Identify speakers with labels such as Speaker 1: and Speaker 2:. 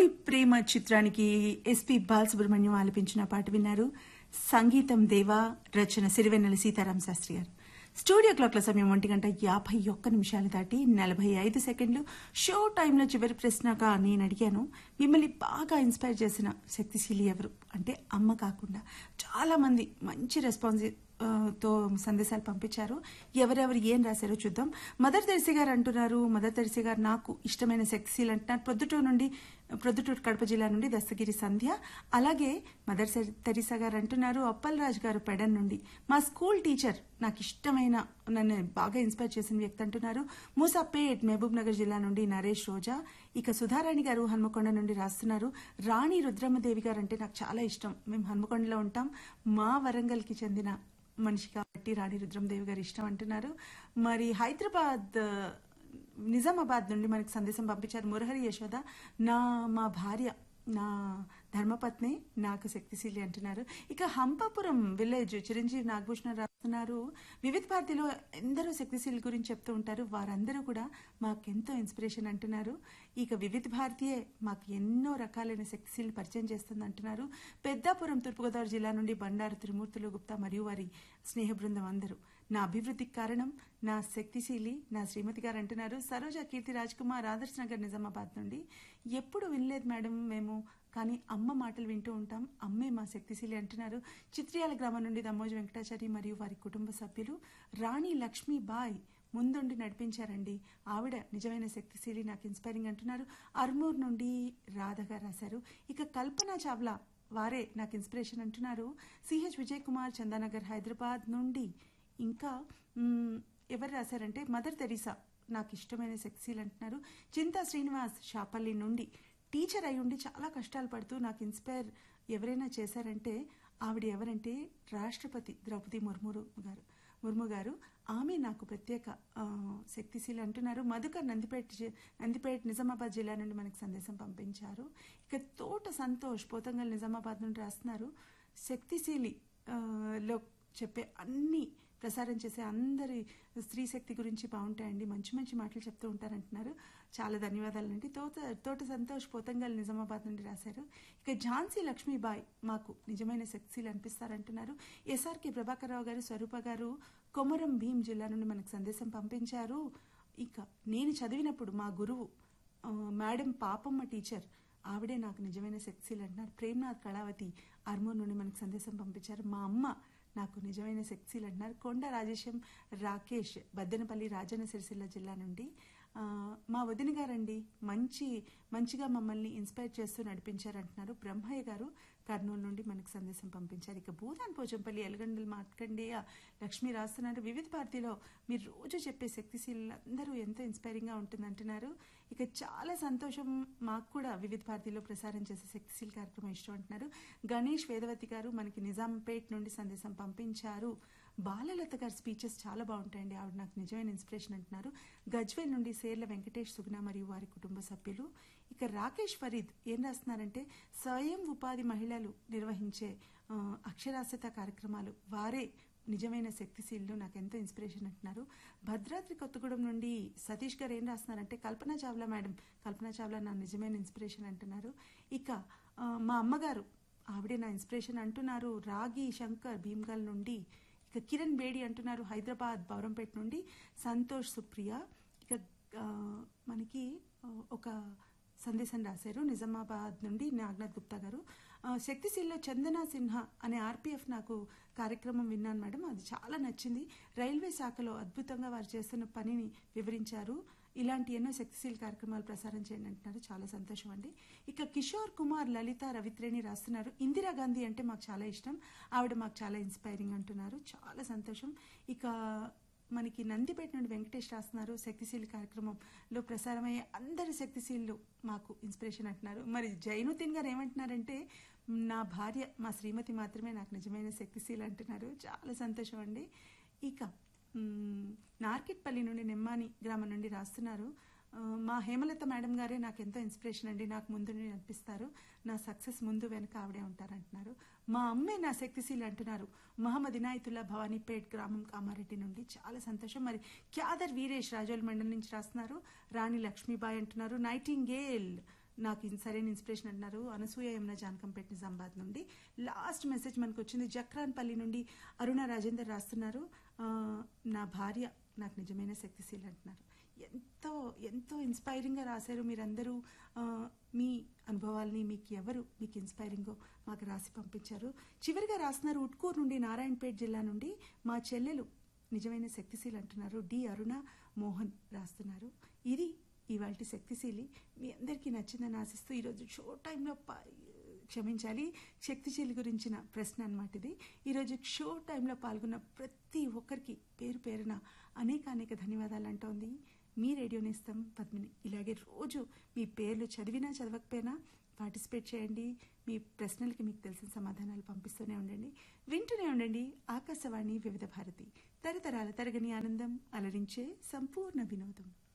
Speaker 1: తొలి ప్రేమ చిత్రానికి ఎస్పి బాలసుబ్రహ్మణ్యం ఆలపించిన పాట విన్నారు సంగీతం దేవా రచన సిరివెన్నెల సీతారాం శాస్త్రి గారు స్టూడియో క్లాక్ల సమయం ఒంటి గంట యాభై ఒక్క నిమిషాలు దాటి నలభై ఐదు సెకండ్లు షో టైంలో చివరి ప్రశ్నగా నేను అడిగాను మిమ్మల్ని బాగా ఇన్స్పైర్ చేసిన శక్తిశీలి ఎవరు అంటే అమ్మ కాకుండా చాలా మంది మంచి రెస్పాన్స్ ఆ, తో సందేశాలు పంపించారు ఎవరెవరు ఏం రాశారో చూద్దాం మదర్ తెరిసి గారు అంటున్నారు మదర్ తెరిసి గారు నాకు ఇష్టమైన శక్తిశీల్ అంటున్నారు ప్రొద్దుటూరు నుండి ప్రొద్దుటూరు కడప జిల్లా నుండి దస్తగిరి సంధ్య అలాగే మదర్ సె- తెరిసా గారు అంటున్నారు అప్పల్ రాజ్ గారు పెడన్ నుండి మా స్కూల్ టీచర్ నాకు ఇష్టమైన నన్ను బాగా ఇన్స్పైర్ చేసిన వ్యక్తి అంటున్నారు మూసాపేట్ మహబూబ్ నగర్ జిల్లా నుండి నరేష్ రోజా ఇక సుధారాణి గారు హన్మకొండ నుండి రాస్తున్నారు రాణి రుద్రమ్మదేవి గారు అంటే నాకు చాలా ఇష్టం మేము హన్మకొండలో ఉంటాం మా వరంగల్కి చెందిన మనిషి కాబట్టి రాణి రుద్రమదేవి గారు ఇష్టం అంటున్నారు మరి హైదరాబాద్ ఆ, నిజామాబాద్ నుండి మనకి సందేశం పంపించారు మురహరి యశోద నా మా భార్య నా ధర్మపత్ని నాకు శక్తిశీలి అంటున్నారు ఇక హంపాపురం విలేజ్ చిరంజీవి నాగభూషణ రాస్తున్నారు వివిధ భారతిలో ఎందరో శక్తిశీలి గురించి చెప్తూ ఉంటారు వారందరూ కూడా మాకెంతో ఇన్స్పిరేషన్ అంటున్నారు ఇక వివిధ భారతీయే మాకు ఎన్నో రకాలైన శక్తిశీలి పరిచయం చేస్తుంది అంటున్నారు పెద్దాపురం తూర్పుగోదావరి జిల్లా నుండి బండారు త్రిమూర్తులు గుప్తా మరియు వారి స్నేహ బృందం అందరూ నా అభివృద్ధికి కారణం నా శక్తిశీలి నా శ్రీమతి గారు అంటున్నారు సరోజ కీర్తి రాజ్ కుమార్ ఆదర్శ్ నగర్ నిజామాబాద్ నుండి ఎప్పుడు వినలేదు మేడం మేము కానీ అమ్మ మాటలు వింటూ ఉంటాం అమ్మే మా శక్తిశీలి అంటున్నారు చిత్రియాల గ్రామం నుండి దమ్మోజు వెంకటాచారి మరియు వారి కుటుంబ సభ్యులు రాణి లక్ష్మీబాయ్ ముందుండి నడిపించారండి ఆవిడ నిజమైన శక్తిశీలి నాకు ఇన్స్పైరింగ్ అంటున్నారు అర్మూర్ నుండి రాధగా రాశారు ఇక కల్పన చావ్లా వారే నాకు ఇన్స్పిరేషన్ అంటున్నారు సిహెచ్ విజయ్ కుమార్ చందానగర్ హైదరాబాద్ నుండి ఇంకా మ్మ్, ఎవరు రాశారంటే మదర్ తెరీసా నాకు ఇష్టమైన శక్తిశీల్ అంటున్నారు చింతా శ్రీనివాస్ షాపల్లి నుండి టీచర్ అయి ఉండి చాలా కష్టాలు పడుతూ నాకు ఇన్స్పైర్ ఎవరైనా చేశారంటే ఆవిడ ఎవరంటే రాష్ట్రపతి ద్రౌపది ముర్మురు గారు ముర్ము గారు ఆమె నాకు ప్రత్యేక ఆ, శక్తిశీలి అంటున్నారు మధుకర్ నందిపేట జి- నందిపేట నిజామాబాద్ జిల్లా నుండి మనకు సందేశం పంపించారు ఇక తోట సంతోష్ పోతంగల్ నిజామాబాద్ నుండి రాస్తున్నారు శక్తిశీలి ఆ, లో చెప్పే అన్ని ప్రసారం చేసే అందరి స్త్రీ శక్తి గురించి బాగుంటాయండి మంచి మంచి మాటలు చెప్తూ ఉంటారంటున్నారు చాలా ధన్యవాదాలండి తోట తోట సంతోష్ పోతంగల్ నిజామాబాద్ నుండి రాశారు ఇక ఝాన్సీ లక్ష్మీబాయ్ మాకు నిజమైన శక్తిశీలు అనిపిస్తారంటున్నారు ఎస్ఆర్కే ప్రభాకర్ రావు గారు స్వరూప గారు కొమరం భీం జిల్లా నుండి మనకు సందేశం పంపించారు ఇక నేను చదివినప్పుడు మా గురువు ఆ, మేడం పాపమ్మ టీచర్ ఆవిడే నాకు నిజమైన శక్తిశీలు అంటున్నారు ప్రేమ్నాథ్ కళావతి ఆర్మూర్ నుండి మనకు సందేశం పంపించారు మా అమ్మ నాకు నిజమైన శక్తిశీలు అంటున్నారు కొండ రాజేశం రాకేష్ బద్దెనపల్లి రాజన్న సిరిసిల్ల జిల్లా నుండి ఆ, మా వదిన గారండి మంచి మంచిగా మమ్మల్ని ఇన్స్పైర్ చేస్తూ నడిపించారంటున్నారు బ్రహ్మయ్య గారు కర్నూలు నుండి మనకు సందేశం పంపించారు ఇక భూదాన్ పోచంపల్లి ఎలగండలు మాట్లాడండి లక్ష్మి రాస్తున్నారు వివిధ భారతిలో మీరు రోజు చెప్పే శక్తిశీలు అందరూ ఎంతో ఇన్స్పైరింగ్గా ఉంటుంది అంటున్నారు ఇక చాలా సంతోషం మాకు కూడా వివిధ భారతిలో ప్రసారం చేసే శక్తిశీల్ కార్యక్రమం ఇష్టం అంటున్నారు గణేష్ వేదవతి గారు మనకి నిజాంపేట్ నుండి సందేశం పంపించారు బాలలత గారి స్పీచెస్ చాలా బాగుంటాయండి ఆవిడ నాకు నిజమైన ఇన్స్పిరేషన్ అంటున్నారు గజ్వేల్ నుండి సేర్ల వెంకటేష్ సుగుణ మరియు వారి కుటుంబ సభ్యులు ఇక రాకేష్ ఫరీద్ ఏం రాస్తున్నారంటే స్వయం ఉపాధి మహిళలు నిర్వహించే ఆ, అక్షరాస్యత కార్యక్రమాలు వారే నిజమైన శక్తిశీలు నాకు ఎంతో ఇన్స్పిరేషన్ అంటున్నారు భద్రాద్రి కొత్తగూడెం నుండి సతీష్ గారు ఏం రాస్తున్నారంటే కల్పన చావ్లా మేడం కల్పన చావ్లా నా నిజమైన ఇన్స్పిరేషన్ అంటున్నారు ఇక ఆ, మా అమ్మగారు ఆవిడే నా ఇన్స్పిరేషన్ అంటున్నారు రాగి శంకర్ భీమ్గల్ నుండి ఇక కిరణ్ బేడి అంటున్నారు హైదరాబాద్ బౌరంపేట నుండి సంతోష్ సుప్రియ ఇక ఆ, మనకి ఆ, ఒక సందేశం రాశారు నిజామాబాద్ నుండి నాగనాథ్ గుప్తా గారు ఆ, శక్తిశీల్లో చందన సిన్హా అనే ఆర్పీఎఫ్ నాకు కార్యక్రమం విన్నాను మేడం అది చాలా నచ్చింది రైల్వే శాఖలో అద్భుతంగా వారు చేస్తున్న పనిని వివరించారు ఇలాంటి ఎన్నో శక్తిశీల కార్యక్రమాలు ప్రసారం చేయండి అంటున్నారు చాలా సంతోషం అండి ఇక కిషోర్ కుమార్ లలిత రవిత్రేణి రాస్తున్నారు ఇందిరాగాంధీ అంటే మాకు చాలా ఇష్టం ఆవిడ మాకు చాలా ఇన్స్పైరింగ్ అంటున్నారు చాలా సంతోషం ఇక మనకి నందిపేట నుండి వెంకటేష్ రాస్తున్నారు శక్తిశీలి కార్యక్రమంలో ప్రసారమయ్యే అందరి శక్తిశీలు మాకు ఇన్స్పిరేషన్ అంటున్నారు మరి జైనుద్దీన్ గారు ఏమంటున్నారంటే నా భార్య మా శ్రీమతి మాత్రమే నాకు నిజమైన శక్తిశీలి అంటున్నారు చాలా సంతోషం అండి ఇక మ్, నార్కిట్పల్లి నుండి నిమ్మాని గ్రామం నుండి రాస్తున్నారు ఆ, మా హేమలత మేడం గారే నాకు ఎంతో ఇన్స్పిరేషన్ అండి నాకు ముందు నుండి అనిపిస్తారు నా సక్సెస్ ముందు వెనక ఆవిడే ఉంటారంటున్నారు మా అమ్మే నా శక్తిశీలి అంటున్నారు మహమ్మద్ ఇనాయతుల్లా భవానీపేట్ గ్రామం కామారెడ్డి నుండి చాలా సంతోషం మరి క్యాదర్ వీరేష్ రాజోల్ మండలి నుంచి రాస్తున్నారు రాణి లక్ష్మీబాయి అంటున్నారు నైటింగేల్ నాకు ఇన్- సరైన ఇన్స్పిరేషన్ అంటున్నారు అనసూయ యమున జానకంపేట నిజామాబాద్ నుండి లాస్ట్ మెసేజ్ మనకు వచ్చింది జక్రాన్పల్లి నుండి అరుణ రాజేందర్ రాస్తున్నారు ఆ, నా భార్య నాకు నిజమైన శక్తిశీలి అంటున్నారు ఎంతో ఎంతో ఇన్స్పైరింగ్ గా రాశారు మీరందరూ ఆ, మీ అనుభవాల్ని మీకు ఎవరు మీకు ఇన్స్పైరింగో మాకు రాసి పంపించారు చివరిగా రాస్తున్నారు ఉట్కూరు నుండి నారాయణపేట జిల్లా నుండి మా చెల్లెలు నిజమైన శక్తిశీలి అంటున్నారు డి అరుణ మోహన్ రాస్తున్నారు ఇది ఇవాళ శక్తిశీలి మీ అందరికీ నచ్చిందని ఆశిస్తూ ఈరోజు షో టైంలో ప- క్షమించాలి శక్తిశీలి గురించిన ప్రశ్న అన్నమాట ఇది ఈరోజు షో టైంలో పాల్గొన్న ప్రతి ఒక్కరికి పేరు పేరున అనేక అనేక ధన్యవాదాలు అంటోంది మీ రేడియో నేస్తం పద్మిని ఇలాగే రోజు మీ పేర్లు చదివినా చదవకపోయినా పార్టిసిపేట్ చేయండి మీ ప్రశ్నలకి మీకు తెలిసిన సమాధానాలు పంపిస్తూనే ఉండండి వింటూనే ఉండండి ఆకాశవాణి వివిధ భారతి తరతరాల తరగని ఆనందం అలరించే సంపూర్ణ వినోదం